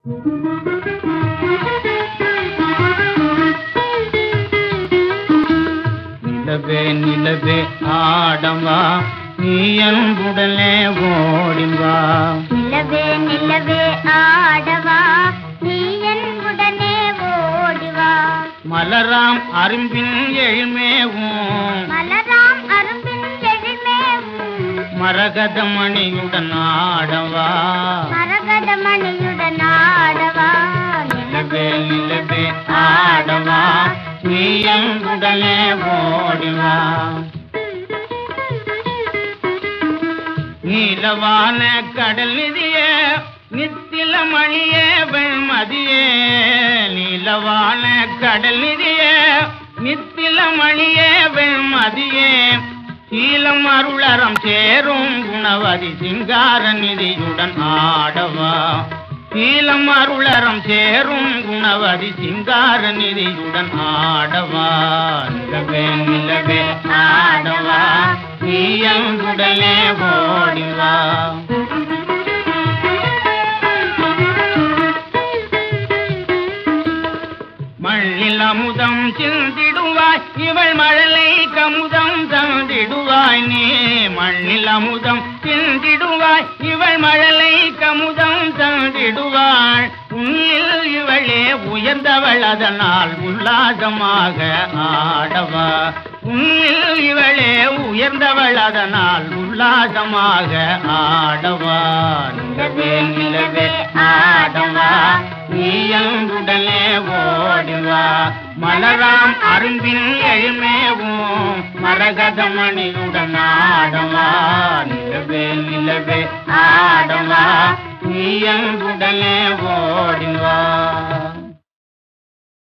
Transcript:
நிலவே நிலவே ஆடவா நீ அன்புடனே ஓடிவா நிலவே நிலவே ஆடவா நீ என் உடனே ஓடிவா மலராம் அரும்பின் எழுமேவும் மலராம் அரும்பின் எழுமேவும் மரகத மணியுடன் ஆடவா மரகத மணியுடன் ஆடவா நிலவே நிலவே ஆடவா நீ அன்புடனே ஓடிவா நீலவான கடல் நிதியே நித்தில மணியே வெண்மதியே நீலவான கடல் நிதியே நித்தில மணியே வெண்மதியே சீலம் அருளறம் சேரும் குணவதி சிங்கார நிதியுடன் ஆடவா சீலம் அருளறம் சேரும் குணவதி சிங்கார நிதியுடன் ஆடவா நிலவே நிலவே ஆடவா நீ அங்குடனே ஓடிவா மண்ணில் அமுதம் சிந்திடுவாய் இவள் மழலை கமுதம் தந்திடுவாய் நீ மண்ணில் அமுதம் சிந்திடுவாய் இவள் மழலை கமுதம் தந்திடுவாள் உன்னில் இவளே உயர்ந்தவள் அதனால் உல்லாசமாக ஆடவா உன்னில் இவளே உயர்ந்தவள் அதனால் உல்லாசமாக ஆடவா நிலவே நிலவே ஆடவா நீ அங்குடனே ஓடிவா மலராம் அரும்பின் எழுமேவும் மரகத மணியுடன் ஆடவா நிலவே நிலவே ஆடவா நீ அங்குடனே ஓ